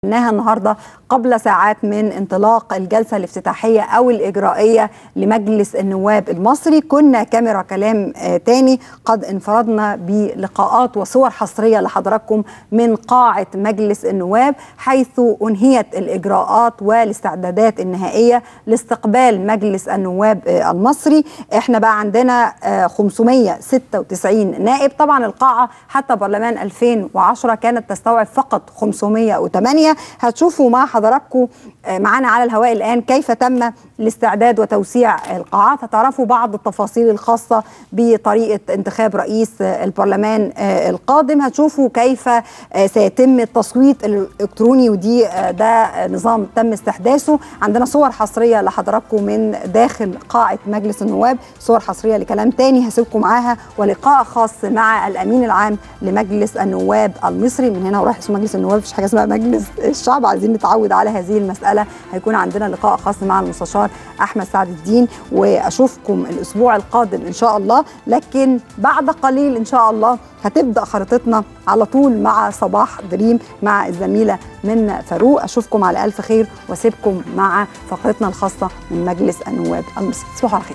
قلناها النهارده قبل ساعات من انطلاق الجلسه الافتتاحيه او الاجرائيه لمجلس النواب المصري كنا كاميرا كلام آه تاني قد انفردنا بلقاءات وصور حصريه لحضراتكم من قاعه مجلس النواب حيث انهيت الاجراءات والاستعدادات النهائيه لاستقبال مجلس النواب آه المصري احنا بقى عندنا آه 596 نائب طبعا القاعه حتى برلمان 2010 كانت تستوعب فقط 508 هتشوفوا مع حضراتكم معانا على الهواء الآن كيف تم الاستعداد وتوسيع القاعات هتعرفوا بعض التفاصيل الخاصة بطريقة انتخاب رئيس البرلمان القادم هتشوفوا كيف سيتم التصويت الإلكتروني ودي ده نظام تم استحداثه عندنا صور حصرية لحضراتكم من داخل قاعة مجلس النواب صور حصرية لكلام تاني هسيبكم معاها ولقاء خاص مع الأمين العام لمجلس النواب المصري من هنا ورايح اسم مجلس النواب مفيش حاجة اسمها مجلس الشعب عايزين نتعود على هذه المسألة هيكون عندنا لقاء خاص مع المستشار أحمد سعد الدين وأشوفكم الأسبوع القادم إن شاء الله لكن بعد قليل إن شاء الله هتبدأ خريطتنا على طول مع صباح دريم مع الزميلة من فاروق أشوفكم على ألف خير وأسيبكم مع فقرتنا الخاصة من مجلس النواب المصري تصبحوا على خير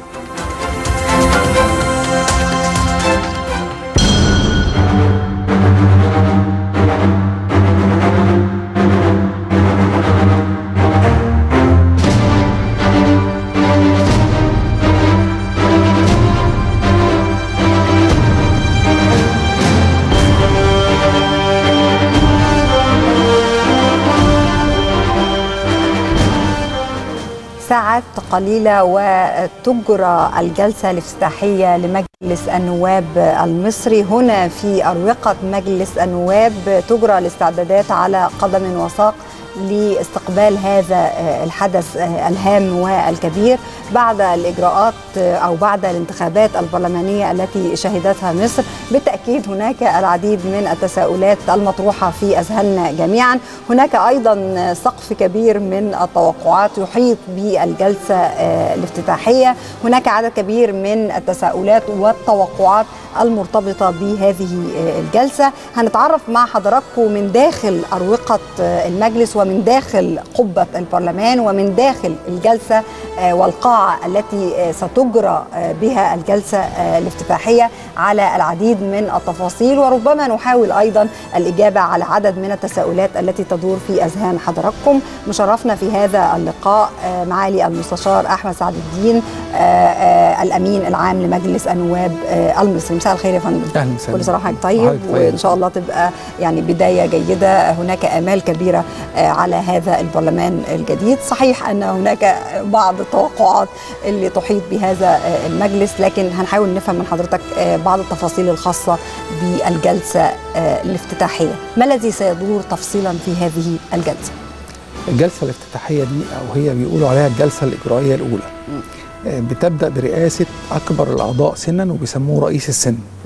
ساعات قليلة وتجرى الجلسة الافتتاحية لمجلس النواب المصري هنا في أروقة مجلس النواب تجرى الاستعدادات على قدم وساق لاستقبال هذا الحدث الهام والكبير بعد الاجراءات او بعد الانتخابات البرلمانيه التي شهدتها مصر بالتاكيد هناك العديد من التساؤلات المطروحه في اذهاننا جميعا هناك ايضا سقف كبير من التوقعات يحيط بالجلسه الافتتاحيه هناك عدد كبير من التساؤلات والتوقعات المرتبطه بهذه الجلسه هنتعرف مع حضراتكم من داخل اروقه المجلس ومن داخل قبه البرلمان ومن داخل الجلسه والقاعه التي ستجرى بها الجلسه الافتتاحيه على العديد من التفاصيل وربما نحاول ايضا الاجابه على عدد من التساؤلات التي تدور في اذهان حضراتكم مشرفنا في هذا اللقاء معالي المستشار احمد سعد الدين الامين العام لمجلس النواب المصري مساء الخير يا فندم اهلا وسهلا كل سنه وحضرتك طيب وان شاء الله تبقى يعني بدايه جيده هناك امال كبيره على هذا البرلمان الجديد صحيح ان هناك بعض التوقعات اللي تحيط بهذا المجلس لكن هنحاول نفهم من حضرتك بعض التفاصيل الخاصه بالجلسه الافتتاحيه ما الذي سيدور تفصيلا في هذه الجلسه الجلسه الافتتاحيه دي او هي بيقولوا عليها الجلسه الاجرائيه الاولى م. بتبدا برئاسه اكبر الاعضاء سنا وبيسموه رئيس السن م.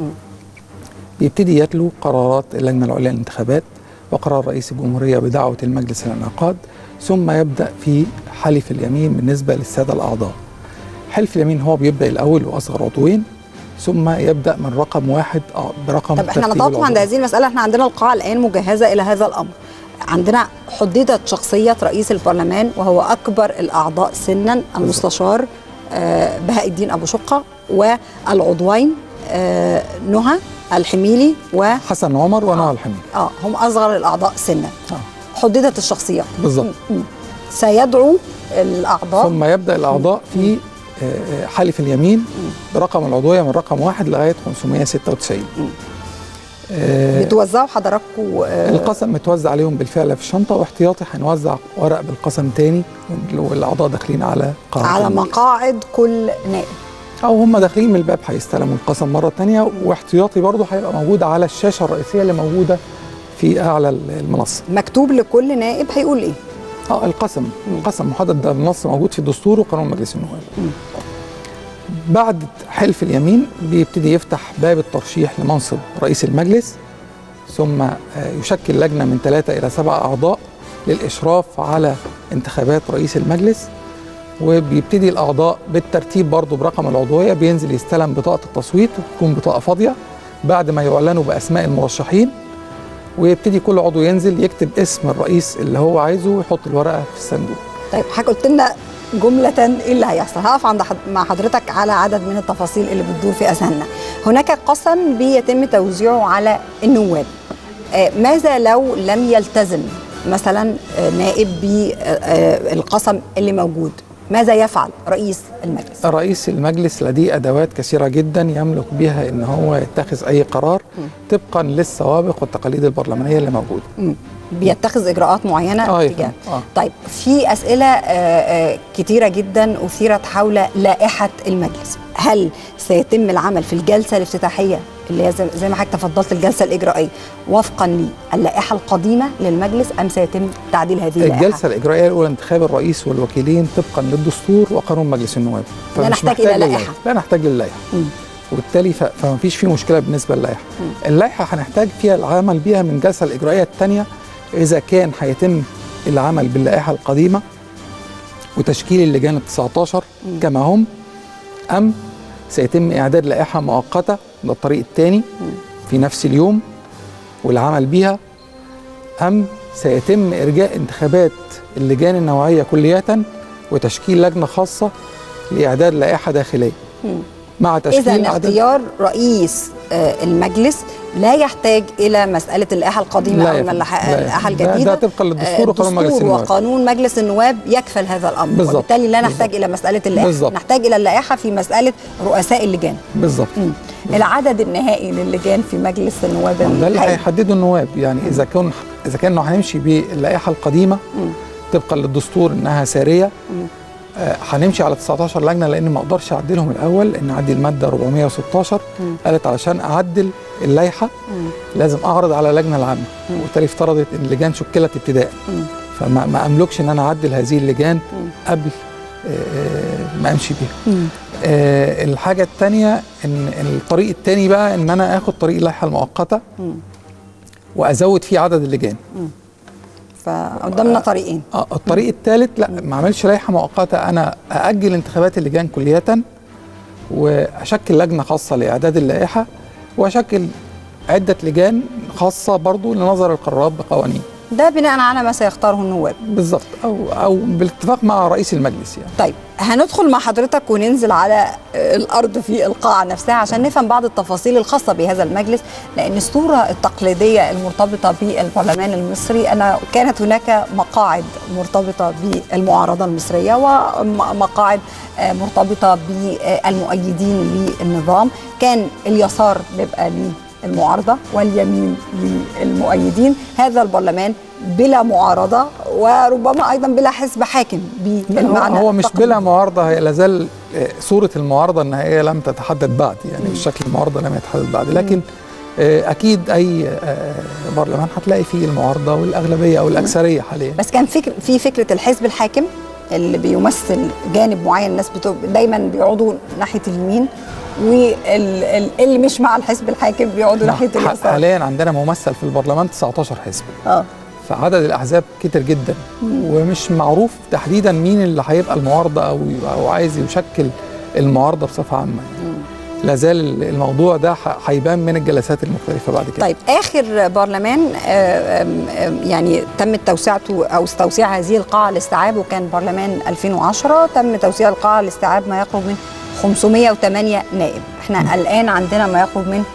بيبتدي يتلو قرارات اللجنه العليا للانتخابات وقرار رئيس الجمهوريه بدعوه المجلس الانعقاد ثم يبدا في حلف اليمين بالنسبه للساده الاعضاء حلف اليمين هو بيبدا الاول واصغر عضوين ثم يبدا من رقم واحد اه برقم طب احنا نتوقف عند هذه المساله احنا عندنا القاعه الان مجهزه الى هذا الامر عندنا حددت شخصيه رئيس البرلمان وهو اكبر الاعضاء سنا المستشار آه بهاء الدين ابو شقه والعضوين آه نهى الحميلي و حسن عمر ونهى الحميلي اه هم اصغر الاعضاء سنا آه. حددت الشخصيات بالظبط سيدعو الاعضاء ثم يبدا الاعضاء في حلف اليمين برقم العضويه من رقم واحد لغايه 596 آه بتوزعوا حضراتكم آه القسم متوزع عليهم بالفعل في الشنطه واحتياطي هنوزع ورق بالقسم تاني والاعضاء داخلين على قاعد على مقاعد كل نائب او هم داخلين من الباب هيستلموا القسم مره تانية واحتياطي برضه هيبقى موجود على الشاشه الرئيسيه اللي موجوده في اعلى المنصه مكتوب لكل نائب هيقول ايه اه القسم م. القسم محدد ده النص موجود في الدستور وقانون مجلس النواب بعد حلف اليمين بيبتدي يفتح باب الترشيح لمنصب رئيس المجلس ثم يشكل لجنه من ثلاثه الى سبعه اعضاء للاشراف على انتخابات رئيس المجلس وبيبتدي الاعضاء بالترتيب برضه برقم العضويه بينزل يستلم بطاقه التصويت وتكون بطاقه فاضيه بعد ما يعلنوا باسماء المرشحين ويبتدي كل عضو ينزل يكتب اسم الرئيس اللي هو عايزه ويحط الورقه في الصندوق طيب حضرتك قلت لنا جملة ايه اللي هيحصل؟ هقف عند حد مع حضرتك على عدد من التفاصيل اللي بتدور في اذهاننا. هناك قسم بيتم توزيعه على النواب. آه ماذا لو لم يلتزم مثلا آه نائب بالقسم اللي موجود؟ ماذا يفعل رئيس المجلس؟ رئيس المجلس لديه ادوات كثيره جدا يملك بها ان هو يتخذ اي قرار طبقا للسوابق والتقاليد البرلمانيه اللي موجوده. م. بيتخذ اجراءات معينه آه تجاه آه. طيب في اسئله آه آه كتيره جدا اثيرت حول لائحه المجلس هل سيتم العمل في الجلسه الافتتاحيه اللي هي زي ما حضرتك تفضلت الجلسه الاجرائيه وفقا للائحه القديمه للمجلس ام سيتم تعديل هذه اللائحه؟ الجلسه الاجرائيه الاولى انتخاب الرئيس والوكيلين طبقا للدستور وقانون مجلس النواب لا نحتاج الى لائحه لا نحتاج للائحه وبالتالي فما فيش فيه مشكله بالنسبه للائحه اللائحه هنحتاج فيها العمل بيها من الجلسه الاجرائيه الثانيه اذا كان هيتم العمل باللائحه القديمه وتشكيل اللجان ال 19 كما هم ام سيتم اعداد لائحه مؤقته ده الطريق الثاني في نفس اليوم والعمل بيها ام سيتم ارجاء انتخابات اللجان النوعيه كليه وتشكيل لجنه خاصه لاعداد لائحه داخليه مع تشكيل اذا اختيار رئيس المجلس لا يحتاج الى مساله اللائحه القديمه او اللائحه الجديده ده, ده طبقا للدستور وقانون مجلس النواب وقانون مجلس النواب يكفل هذا الامر بالزبط. وبالتالي لا نحتاج بالزبط. الى مساله اللائحه بالزبط. نحتاج الى اللائحه في مساله رؤساء اللجان بالظبط العدد النهائي للجان في مجلس النواب ده اللي هيحدده النواب يعني اذا كان اذا كان هنمشي باللائحه القديمه طبقا للدستور انها ساريه هنمشي على 19 لجنه لان ما اقدرش اعدلهم الاول ان اعدي الماده 416 مم. قالت علشان اعدل اللائحه لازم اعرض على اللجنه العامه وبالتالي افترضت ان اللجان شكلت ابتداء مم. فما ما املكش ان انا اعدل هذه اللجان مم. قبل آه ما امشي بيها آه الحاجه الثانيه ان الطريق الثاني بقى ان انا اخد طريق اللائحه المؤقته وازود فيه عدد اللجان مم. فقدامنا طريقين اه الطريق الثالث لا ما اعملش لائحه مؤقته انا ااجل انتخابات اللجان كليه واشكل لجنه خاصه لاعداد اللائحه واشكل عده لجان خاصه برضو لنظر القرارات بقوانين ده بناء على ما سيختاره النواب بالظبط او او بالاتفاق مع رئيس المجلس يعني طيب هندخل مع حضرتك وننزل على الارض في القاعه نفسها عشان نفهم بعض التفاصيل الخاصه بهذا المجلس لان الصوره التقليديه المرتبطه بالبرلمان المصري ان كانت هناك مقاعد مرتبطه بالمعارضه المصريه ومقاعد مرتبطه بالمؤيدين للنظام كان اليسار بيبقى ليه المعارضه واليمين للمؤيدين هذا البرلمان بلا معارضه وربما ايضا بلا حزب حاكم بالمعنى هو مش بلا معارضه هي لازال صوره المعارضه النهائيه لم تتحدد بعد يعني بالشكل المعارضه لم يتحدد بعد لكن اكيد اي برلمان هتلاقي فيه المعارضه والاغلبيه او الاكثريه حاليا بس كان فكر في فكره الحزب الحاكم اللي بيمثل جانب معين الناس دايما بيقعدوا ناحيه اليمين واللي مش مع الحزب الحاكم بيقعدوا ناحيه اليسار حاليا عندنا ممثل في البرلمان 19 حزب اه فعدد الاحزاب كتير جدا مم. ومش معروف تحديدا مين اللي هيبقى المعارضه او او عايز يشكل المعارضه بصفه عامه لا زال الموضوع ده هيبان من الجلسات المختلفه بعد كده طيب اخر برلمان يعني تم توسعته او توسيع هذه القاعه لاستيعاب وكان برلمان 2010 تم توسيع القاعه لاستيعاب ما يقرب من 508 نائب احنا م. الان عندنا ما يقرب من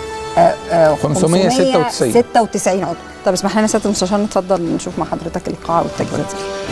596 96 عضو طب اسمح لنا سياده المستشار نتفضل نشوف مع حضرتك القاعه والتجهيزات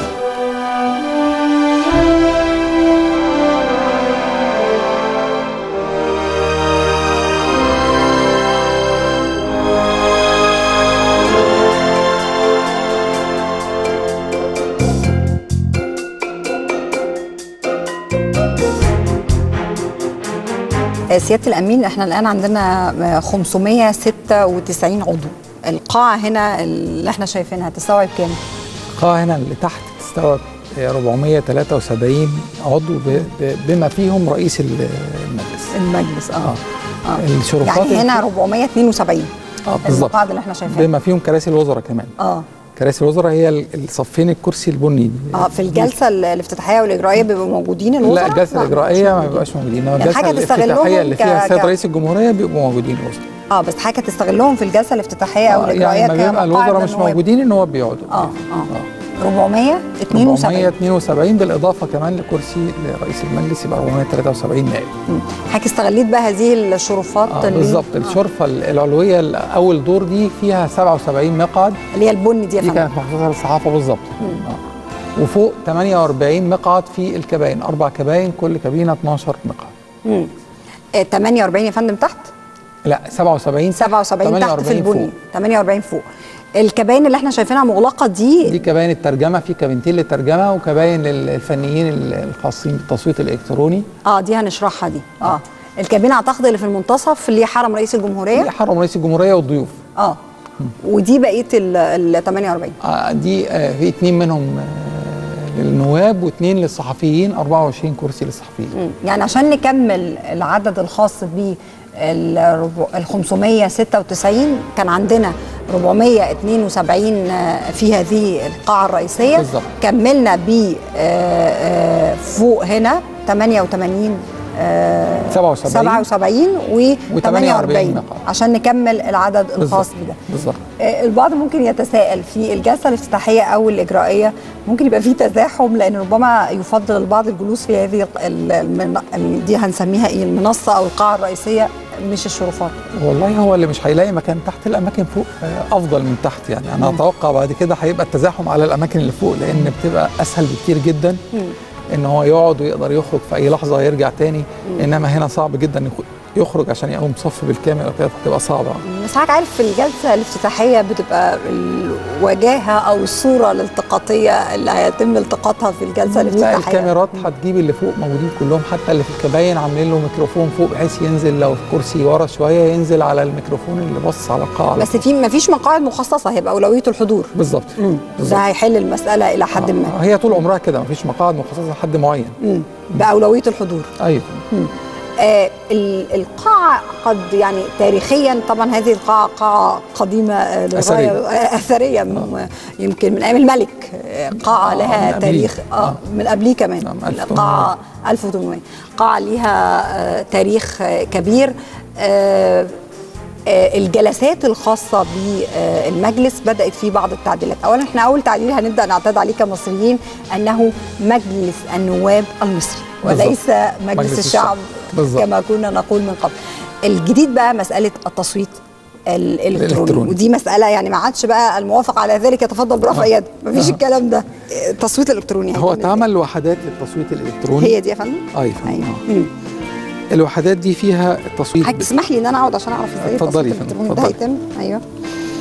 سياده الامين احنا الان عندنا 596 عضو القاعه هنا اللي احنا شايفينها تستوعب كام القاعه هنا اللي تحت تستوعب 473 عضو بما فيهم رئيس المجلس المجلس اه, آه. آه. الشرفات يعني هنا 472 اه بالظبط القاعده اللي احنا شايفينها بما فيهم كراسي الوزراء كمان اه كراسي الوزراء هي الصفين الكرسي البني اه في الجلسه الافتتاحيه والاجرائيه بيبقوا موجودين الوزراء لا الجلسه الاجرائيه ما بيبقاش موجودين يعني حاجه الافتتاحيه اللي فيها السيد رئيس الجمهوريه بيبقوا موجودين الوزراء اه بس حضرتك هتستغلهم في الجلسه الافتتاحيه او آه، الاجرائيه يعني ما بيبقى كمقاعد الوزراء مش للنواب. موجودين ان هو بيقعدوا اه اه 472 472 بالاضافه كمان لكرسي لرئيس المجلس يبقى 473 نائب حضرتك استغليت بقى هذه الشرفات آه اللي- بالظبط آه. الشرفه العلويه اول دور دي فيها 77 مقعد اللي هي البني دي يا دي فندم كانت مخصوصه للصحافه بالظبط آه. وفوق 48 مقعد في الكباين اربع كباين كل كابينه 12 مقعد مم. آه، 48 يا فندم تحت لا 77 77 تحت في 48 فوق. البني 48 فوق الكباين اللي احنا شايفينها مغلقه دي دي كباين الترجمه في كابينتين للترجمه وكباين للفنيين الخاصين بالتصويت الالكتروني اه دي هنشرحها دي اه الكابينه اعتقد اللي في المنتصف اللي هي حرم رئيس الجمهوريه دي حرم رئيس الجمهوريه والضيوف اه ودي بقيه ال ال 48 آه، دي آه، في اتنين منهم آه، للنواب واثنين للصحفيين 24 كرسي للصحفيين مم. يعني عشان نكمل العدد الخاص ب ال 596 كان عندنا 472 آه، في هذه القاعة الرئيسية بالظبط. كملنا ب آه، آه، فوق هنا 88 آه، 77 77 و و 48 مقعد. عشان نكمل العدد الخاص بالظبط. بده بالظبط آه، البعض ممكن يتساءل في الجلسه الافتتاحيه او الاجرائيه ممكن يبقى في تزاحم لان ربما يفضل البعض الجلوس في هذه الق- ال- المن... ال- دي هنسميها ايه المنصه او القاعه الرئيسيه مش الشرفات والله هو اللي مش هيلاقي مكان تحت الاماكن فوق آه، افضل من تحت يعني انا اتوقع بعد كده هيبقى التزاحم على الاماكن اللي فوق لان بتبقى اسهل بكتير جدا ان هو يقعد ويقدر يخرج في اي لحظه يرجع تاني انما هنا صعب جدا يخ- يخرج عشان يقوم صف بالكامل او كده بتبقى صعبه بس حضرتك عارف في الجلسه الافتتاحيه بتبقى الوجاهه او الصوره الالتقاطيه اللي هيتم التقاطها في الجلسه لا الافتتاحيه الكاميرات هتجيب اللي فوق موجودين كلهم حتى اللي في الكباين عاملين له ميكروفون فوق بحيث ينزل لو الكرسي ورا شويه ينزل على الميكروفون اللي باصص على القاعه بس في ما فيش مقاعد مخصصه هيبقى اولويه الحضور بالظبط ده بالظبط هيحل المساله الى حد ما آه، هي طول عمرها كده مفيش مقاعد مخصصه لحد معين مم. باولويه الحضور ايوه آه ال- القاعة قد يعني تاريخيا طبعا هذه القاعة قاعة قديمة آه، للغاية أثرية. آه، أثرية م- يمكن من أيام الملك آه، قاعة آه، لها من قبليه. تاريخ آه آه. من قبليه كمان نعم، 1800. قاعة 1800 قاعة لها آه، تاريخ آه، كبير آه، آه، الجلسات الخاصة بالمجلس بدأت فيه بعض التعديلات أولا احنا أول تعديل هنبدأ نعتاد عليه كمصريين أنه مجلس النواب المصري بالظبط. وليس مجلس, مجلس الشعب الشعب. بالظبط. كما كنا نقول من قبل الجديد بقى مسألة التصويت الالكتروني الإلكتروني. ودي مسألة يعني ما عادش بقى الموافق على ذلك يتفضل برفع آه. يده مفيش آه. الكلام ده التصويت الالكتروني هو هيكون اتعمل وحدات للتصويت الالكتروني إزاي؟ هي دي يا فندم ايوه فندم. ايوه آه. مم. الوحدات دي فيها التصويت حضرتك تسمح لي ان انا اقعد عشان اعرف ازاي اتفضلي التصويت يا فندم، الالكتروني ده اتفضلي. هيتم ايوه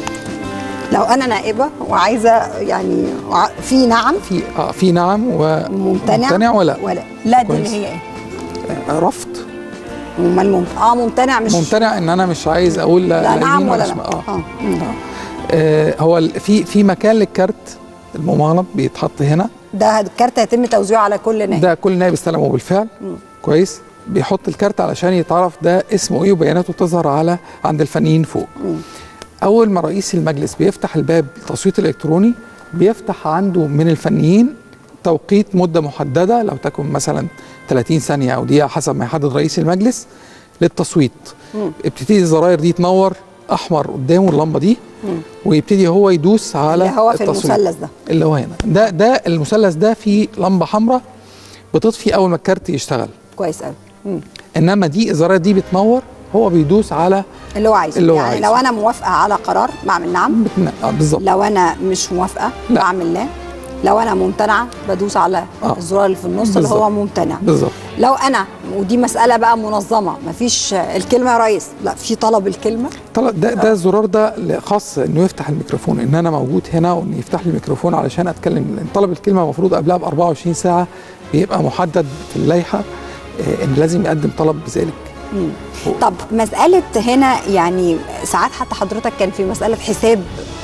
لو انا نائبه وعايزه يعني وع- في نعم في اه في نعم ممتنع وممتنع ولا ولا لا دي كويس. اللي هي ايه آه، رفض امال ممت... اه ممتنع مش ممتنع ان انا مش عايز اقول لا, لا لا نعم يمين ولا شمال. لا اه اه مم. آه، هو ال- في في مكان للكارت الممغنط بيتحط هنا ده الكارت هيتم توزيعه على كل نائب ده كل نائب استلمه بالفعل كويس بيحط الكارت علشان يتعرف ده اسمه ايه وبياناته تظهر على عند الفنيين فوق اول ما رئيس المجلس بيفتح الباب التصويت الالكتروني بيفتح عنده من الفنيين توقيت مده محدده لو تكن مثلا 30 ثانيه او دقيقه حسب ما يحدد رئيس المجلس للتصويت ابتدي الزراير دي تنور احمر قدامه اللمبه دي ويبتدي هو يدوس على اللي هو في التصويت. المثلث ده اللي هو هنا ده ده المثلث ده فيه لمبه حمراء بتطفي اول ما الكارت يشتغل كويس قوي انما دي الزراير دي بتنور هو بيدوس على اللي هو عايزه اللي هو يعني عايزه. لو انا موافقه على قرار بعمل نعم بتن... آه بالظبط لو انا مش موافقه لا. بعمل لا لو انا ممتنعه بدوس على آه. الزرار اللي في النص اللي بالظبط. هو ممتنع بالظبط لو انا ودي مساله بقى منظمه مفيش الكلمه يا ريس لا في طلب الكلمه طلع ده ده الزرار ده خاص انه يفتح الميكروفون ان انا موجود هنا وان يفتح لي الميكروفون علشان اتكلم لان طلب الكلمه المفروض قبلها ب 24 ساعه بيبقى محدد في اللائحه آه، ان لازم يقدم طلب بذلك طب مساله هنا يعني ساعات حتى حضرتك كان في مساله حساب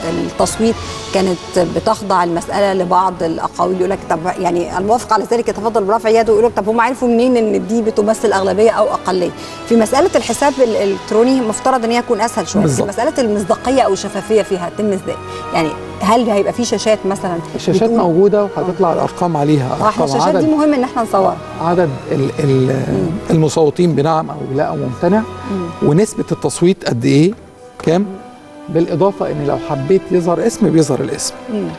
التصويت كانت بتخضع المساله لبعض الاقاويل يقول لك طب يعني الموافق على ذلك يتفضل برفع يده ويقول لك طب هم عرفوا منين ان دي بتمثل اغلبيه او اقليه في مساله الحساب الالكتروني مفترض ان هي تكون اسهل شويه بالظبط. في مساله المصداقيه او الشفافيه فيها هتتم ازاي يعني هل هيبقى في شاشات مثلا الشاشات بتقول- موجوده وهتطلع الارقام عليها آه، احنا ارقام الشاشات دي عدد مهم ان احنا نصورها عدد ال ال المصوتين بنعم او لا او ممتنع ونسبه التصويت قد ايه كام بالاضافه ان لو حبيت يظهر اسم بيظهر الاسم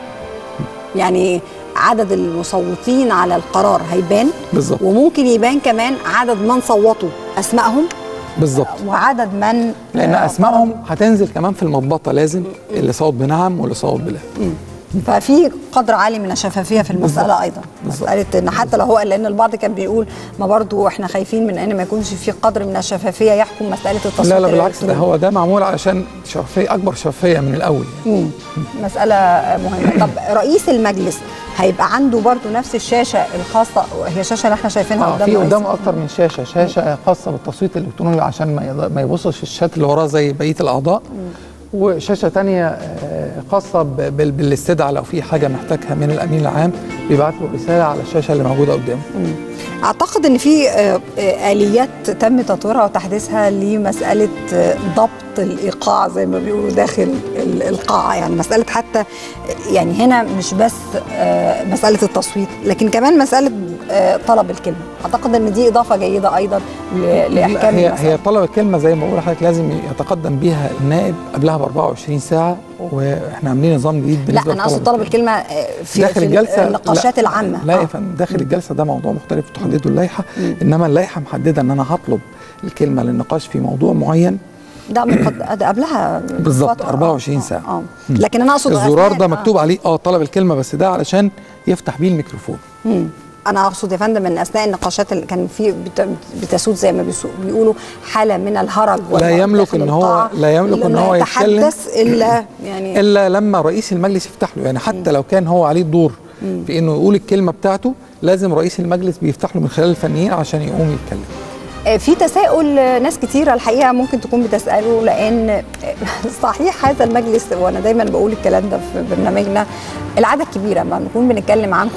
يعني عدد المصوتين على القرار هيبان بالظبط وممكن يبان كمان عدد من صوتوا اسمائهم بالظبط وعدد من لان آه، اسمائهم هتنزل كمان في المطبطه لازم اللي صوت بنعم واللي صوت بلا ففي قدر عالي من الشفافيه في المساله بالظبط. ايضا بالظبط. مساله ان حتى لو هو لان البعض كان بيقول ما برضو احنا خايفين من ان ما يكونش في قدر من الشفافيه يحكم مساله التصويت لا لا بالعكس ده الإلكتروني. هو ده معمول علشان شفافيه اكبر شفافيه من الاول يعني. مم. مسألة مهمة طب رئيس المجلس هيبقى عنده برضو نفس الشاشة الخاصة هي الشاشة اللي احنا شايفينها اه قدام في رئيس- قدامه اكتر من شاشه شاشه خاصه بالتصويت الالكتروني عشان ما يض- ما يبصش في الشات اللي وراه زي بقيه الاعضاء وشاشه تانية آه، خاصه ب- بال- بالاستدعاء لو في حاجه محتاجها من الامين العام بيبعت له رساله على الشاشه اللي موجوده قدامه اعتقد ان في آه، آه، اليات تم تطويرها وتحديثها لمساله آه، ضبط الايقاع زي ما بيقولوا داخل ال- القاعه يعني مساله حتى يعني هنا مش بس آه، مساله التصويت لكن كمان مساله آه، طلب الكلمه اعتقد ان دي اضافه جيده ايضا ل- لاحكام هي المسألة. هي طلب الكلمه زي ما بقول لحضرتك لازم يتقدم بيها النائب قبلها ب 24 ساعه واحنا عاملين نظام جديد لا بالنسبه انا اقصد لطلب طلب الكلمه آه، في داخل في الجلسه النقاشات لا العامه لا آه. يا فندم داخل الجلسه ده موضوع مختلف تحدده اللائحه انما اللائحه محدده ان انا هطلب الكلمه للنقاش في موضوع معين ده مقد... ده قبلها بالظبط، فترة. 24 آه، ساعة. اه لكن انا اقصد الزرار أثناء- ده آه. مكتوب عليه اه طلب الكلمه بس ده علشان يفتح بيه الميكروفون مم. انا اقصد يا فندم ان اثناء النقاشات اللي كان في بت- بتسود زي ما بيسو- بيقولوا حاله من الهرج والمرض يملك داخل إن هو- القاعة، لا يملك إن لا هو يتكلم. يتحدث الا يعني الا لما رئيس المجلس يفتح له يعني حتى لو كان هو عليه الدور في انه يقول الكلمه بتاعته لازم رئيس المجلس بيفتح له من خلال الفنيين عشان يقوم يتكلم آه، في تساؤل آه، ناس كتيرة الحقيقة ممكن تكون بتسأله لأن آه، صحيح هذا المجلس وأنا دايما بقول الكلام ده في برنامجنا العدد كبير لما بنكون بنتكلم عن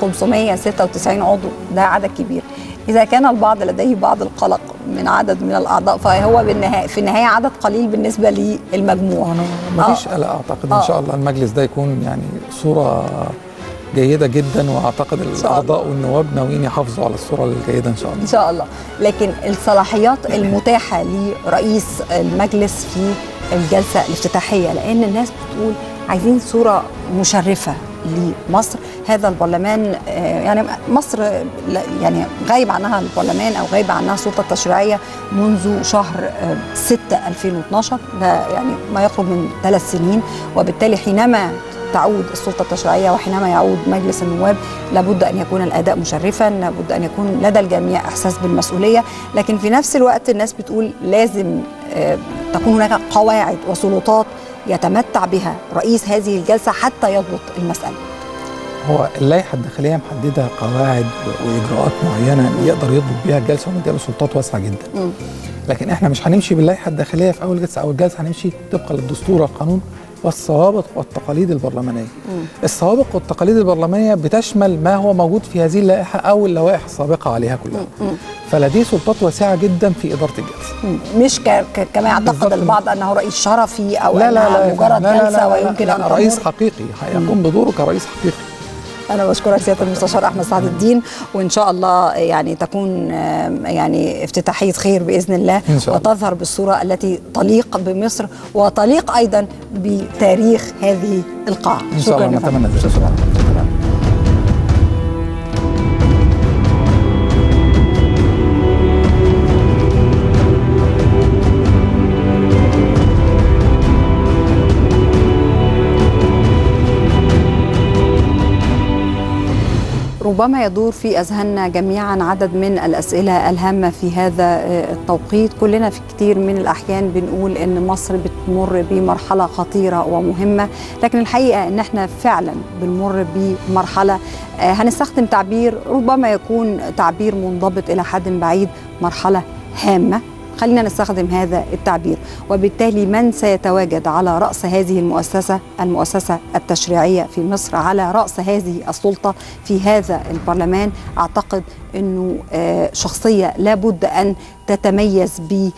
596 عضو ده عدد كبير إذا كان البعض لديه بعض القلق من عدد من الأعضاء فهو بالنهاية في النهاية عدد قليل بالنسبة للمجموع ما فيش آه. قلق اعتقد آه. ان شاء الله المجلس ده يكون يعني صوره جيده جدا واعتقد الله. الاعضاء والنواب ناويين يحافظوا على الصوره الجيده ان شاء الله ان شاء الله لكن الصلاحيات المتاحه لرئيس المجلس في الجلسه الافتتاحيه لان الناس بتقول عايزين صوره مشرفه لمصر هذا البرلمان آه، يعني مصر لا- يعني غايب عنها البرلمان او غايب عنها السلطه التشريعيه منذ شهر 6 2012 ده يعني ما يقرب من ثلاث سنين وبالتالي حينما تعود السلطه التشريعيه وحينما يعود مجلس النواب لابد ان يكون الاداء مشرفا لابد ان يكون لدى الجميع احساس بالمسؤوليه لكن في نفس الوقت الناس بتقول لازم آه، تكون هناك قواعد وسلطات يتمتع بها رئيس هذه الجلسه حتى يضبط المساله هو اللائحه الداخليه محدده قواعد واجراءات معينه يقدر يضبط بيها الجلسه ومديها له سلطات واسعه جدا مم. لكن احنا مش هنمشي باللائحه الداخليه في اول جلسه اول جلسه هنمشي طبقا للدستور والقانون والثوابت والتقاليد البرلمانيه. الثوابت والتقاليد البرلمانيه بتشمل ما هو موجود في هذه اللائحه او اللوائح السابقه عليها كلها. فلديه سلطات واسعه جدا في اداره الجلسه. مم. مش ك... ك... كما يعتقد بالظبط. البعض انه رئيس شرفي او لا لا انها لا مجرد لا لا جلسه لا ويمكن لا ان لا رئيس تمر. حقيقي هيقوم بدوره كرئيس حقيقي. انا بشكرك سياده المستشار احمد سعد الدين وان شاء الله يعني تكون آم، يعني افتتاحيه خير باذن الله إن شاء الله. وتظهر بالصوره التي تليق بمصر وتليق ايضا بتاريخ هذه القاعه ان شاء الله يا فندم. نتمنى ذلك. شكرا شكرا ربما يدور في اذهاننا جميعا عدد من الاسئله الهامه في هذا آه، التوقيت كلنا في كتير من الاحيان بنقول ان مصر بتمر بمرحله خطيره ومهمه لكن الحقيقه ان احنا فعلا بنمر بمرحله آه، هنستخدم تعبير ربما يكون تعبير منضبط الى حد بعيد مرحله هامه خلينا نستخدم هذا التعبير وبالتالي من سيتواجد على راس هذه المؤسسه المؤسسه التشريعيه في مصر على راس هذه السلطه في هذا البرلمان اعتقد انه شخصيه لابد ان تتميز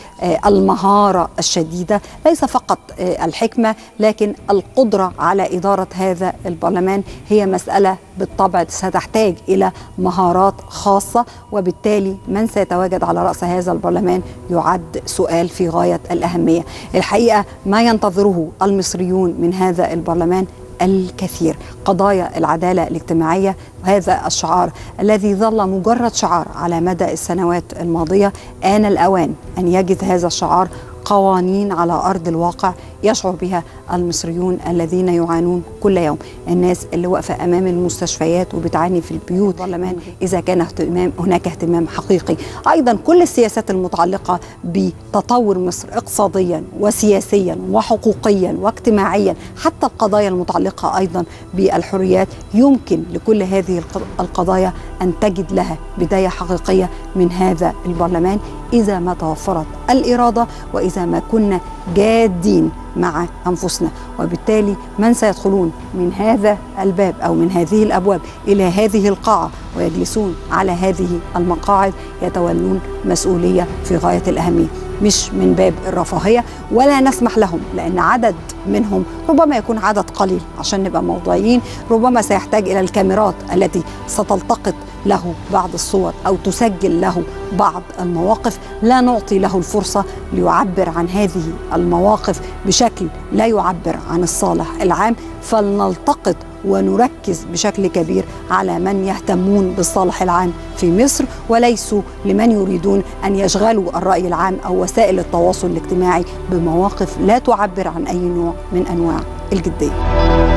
بالمهاره الشديده ليس فقط الحكمه لكن القدره على اداره هذا البرلمان هي مساله بالطبع ستحتاج الى مهارات خاصه وبالتالي من سيتواجد على راس هذا البرلمان يعد سؤال في غايه الاهميه الحقيقه ما ينتظره المصريون من هذا البرلمان الكثير قضايا العدالة الاجتماعية وهذا الشعار الذي ظل مجرد شعار على مدى السنوات الماضية آن الأوان أن يجد هذا الشعار قوانين على أرض الواقع يشعر بها المصريون الذين يعانون كل يوم الناس اللي واقفة أمام المستشفيات وبتعاني في البيوت برلمان إذا كان اهتمام هناك اهتمام حقيقي أيضا كل السياسات المتعلقة بتطور مصر اقتصاديا وسياسيا وحقوقيا واجتماعيا حتى القضايا المتعلقة أيضا بالحريات يمكن لكل هذه القضايا أن تجد لها بداية حقيقية من هذا البرلمان إذا ما توفرت الإرادة وإذا ما كنا جادين مع انفسنا وبالتالي من سيدخلون من هذا الباب او من هذه الابواب الى هذه القاعه ويجلسون على هذه المقاعد يتولون مسؤوليه في غايه الاهميه مش من باب الرفاهيه ولا نسمح لهم لان عدد منهم ربما يكون عدد قليل عشان نبقى موضوعيين ربما سيحتاج الى الكاميرات التي ستلتقط له بعض الصور او تسجل له بعض المواقف لا نعطي له الفرصه ليعبر عن هذه المواقف بشكل لا يعبر عن الصالح العام فلنلتقط ونركز بشكل كبير على من يهتمون بالصالح العام في مصر وليسوا لمن يريدون ان يشغلوا الراي العام او وسائل التواصل الاجتماعي بمواقف لا تعبر عن اي نوع من انواع الجديه.